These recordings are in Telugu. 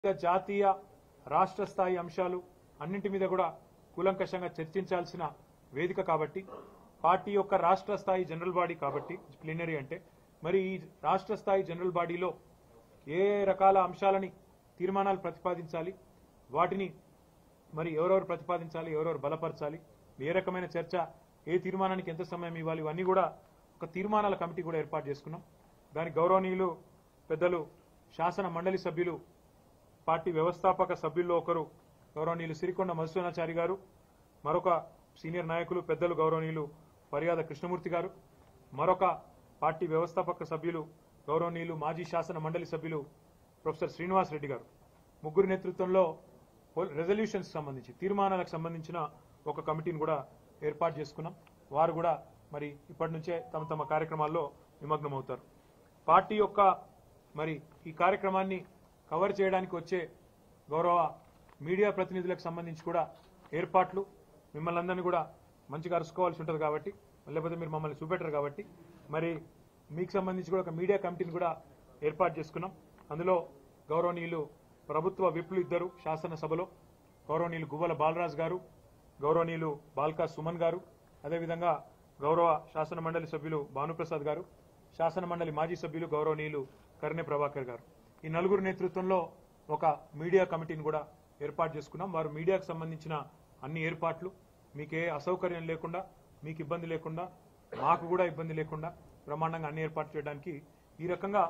ఇంకా జాతీయ రాష్ట్ర స్థాయి అంశాలు అన్నింటి మీద కూడా కూలంకషంగా చర్చించాల్సిన వేదిక కాబట్టి పార్టీ యొక్క రాష్ట్ర స్థాయి జనరల్ బాడీ కాబట్టి ప్లీనరీ అంటే మరి ఈ రాష్ట్ర స్థాయి జనరల్ బాడీలో ఏ రకాల అంశాలని తీర్మానాలు ప్రతిపాదించాలి వాటిని మరి ఎవరెవరు ప్రతిపాదించాలి ఎవరెవరు బలపరచాలి ఏ రకమైన చర్చ ఏ తీర్మానానికి ఎంత సమయం ఇవ్వాలి ఇవన్నీ కూడా ఒక తీర్మానాల కమిటీ కూడా ఏర్పాటు చేసుకున్నాం దానికి గౌరవనీయులు పెద్దలు శాసన మండలి సభ్యులు పార్టీ వ్యవస్థాపక సభ్యుల్లో ఒకరు గౌరవనీయులు సిరికొండ మధుసూనాచారి గారు మరొక సీనియర్ నాయకులు పెద్దలు గౌరవనీయులు ఫర్యాద కృష్ణమూర్తి గారు మరొక పార్టీ వ్యవస్థాపక సభ్యులు గౌరవనీయులు మాజీ శాసన మండలి సభ్యులు ప్రొఫెసర్ శ్రీనివాస్ రెడ్డి గారు ముగ్గురు నేతృత్వంలో రెజల్యూషన్స్ సంబంధించి తీర్మానాలకు సంబంధించిన ఒక కమిటీని కూడా ఏర్పాటు చేసుకున్నాం వారు కూడా మరి ఇప్పటి నుంచే తమ తమ కార్యక్రమాల్లో నిమగ్నమవుతారు పార్టీ యొక్క మరి ఈ కార్యక్రమాన్ని కవర్ చేయడానికి వచ్చే గౌరవ మీడియా ప్రతినిధులకు సంబంధించి కూడా ఏర్పాట్లు మిమ్మల్ని అందరినీ కూడా మంచిగా అరుసుకోవాల్సి ఉంటుంది కాబట్టి లేకపోతే మీరు మమ్మల్ని చూపెట్టరు కాబట్టి మరి మీకు సంబంధించి కూడా ఒక మీడియా కమిటీని కూడా ఏర్పాటు చేసుకున్నాం అందులో గౌరవనీయులు ప్రభుత్వ విప్లు ఇద్దరు శాసనసభలో గౌరవనీయులు గువ్వల బాలరాజ్ గారు గౌరవనీయులు బాల్కా సుమన్ గారు అదేవిధంగా గౌరవ శాసన మండలి సభ్యులు భానుప్రసాద్ గారు శాసన మండలి మాజీ సభ్యులు గౌరవనీయులు కర్ణె ప్రభాకర్ గారు ఈ నలుగురు నేతృత్వంలో ఒక మీడియా కమిటీని కూడా ఏర్పాటు చేసుకున్నాం వారు మీడియాకు సంబంధించిన అన్ని ఏర్పాట్లు మీకు ఏ అసౌకర్యం లేకుండా మీకు ఇబ్బంది లేకుండా మాకు కూడా ఇబ్బంది లేకుండా బ్రహ్మాండంగా అన్ని ఏర్పాటు చేయడానికి ఈ రకంగా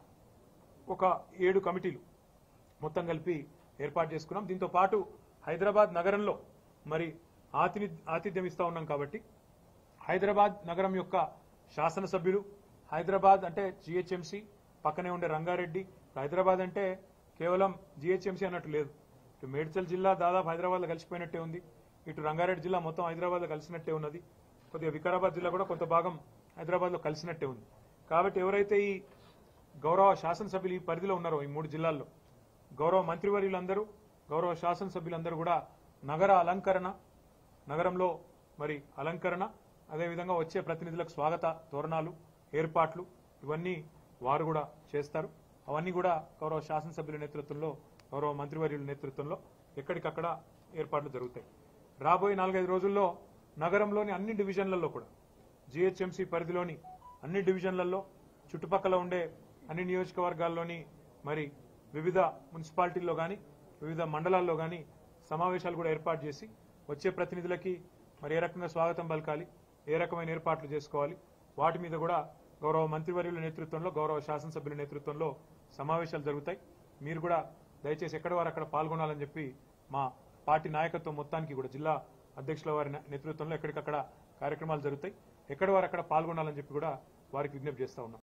ఒక ఏడు కమిటీలు మొత్తం కలిపి ఏర్పాటు చేసుకున్నాం దీంతో పాటు హైదరాబాద్ నగరంలో మరి ఆతిథి ఆతిథ్యం ఇస్తా ఉన్నాం కాబట్టి హైదరాబాద్ నగరం యొక్క శాసనసభ్యులు హైదరాబాద్ అంటే జిహెచ్ఎంసీ పక్కనే ఉండే రంగారెడ్డి హైదరాబాద్ అంటే కేవలం జిహెచ్ఎంసీ అన్నట్టు లేదు ఇటు మేడ్చల్ జిల్లా దాదాపు హైదరాబాద్లో కలిసిపోయినట్టే ఉంది ఇటు రంగారెడ్డి జిల్లా మొత్తం హైదరాబాద్లో కలిసినట్టే ఉన్నది కొద్దిగా వికారాబాద్ జిల్లా కూడా కొంత భాగం హైదరాబాద్లో కలిసినట్టే ఉంది కాబట్టి ఎవరైతే ఈ గౌరవ శాసనసభ్యులు ఈ పరిధిలో ఉన్నారో ఈ మూడు జిల్లాల్లో గౌరవ మంత్రివర్యులందరూ గౌరవ శాసనసభ్యులందరూ కూడా నగర అలంకరణ నగరంలో మరి అలంకరణ అదేవిధంగా వచ్చే ప్రతినిధులకు స్వాగత తోరణాలు ఏర్పాట్లు ఇవన్నీ వారు కూడా చేస్తారు అవన్నీ కూడా గౌరవ శాసనసభ్యుల నేతృత్వంలో గౌరవ మంత్రివర్యుల నేతృత్వంలో ఎక్కడికక్కడ ఏర్పాట్లు జరుగుతాయి రాబోయే నాలుగైదు రోజుల్లో నగరంలోని అన్ని డివిజన్లలో కూడా జిహెచ్ఎంసీ పరిధిలోని అన్ని డివిజన్లలో చుట్టుపక్కల ఉండే అన్ని నియోజకవర్గాల్లోని మరి వివిధ మున్సిపాలిటీల్లో కానీ వివిధ మండలాల్లో కానీ సమావేశాలు కూడా ఏర్పాటు చేసి వచ్చే ప్రతినిధులకి మరి ఏ రకంగా స్వాగతం పలకాలి ఏ రకమైన ఏర్పాట్లు చేసుకోవాలి వాటి మీద కూడా గౌరవ మంత్రివర్యుల నేతృత్వంలో గౌరవ శాసనసభ్యుల నేతృత్వంలో సమావేశాలు జరుగుతాయి మీరు కూడా దయచేసి ఎక్కడ వారు అక్కడ పాల్గొనాలని చెప్పి మా పార్టీ నాయకత్వం మొత్తానికి కూడా జిల్లా అధ్యక్షుల వారి నేతృత్వంలో ఎక్కడికక్కడ కార్యక్రమాలు జరుగుతాయి ఎక్కడ వారు అక్కడ పాల్గొనాలని చెప్పి కూడా వారికి విజ్ఞప్తి చేస్తా ఉన్నాం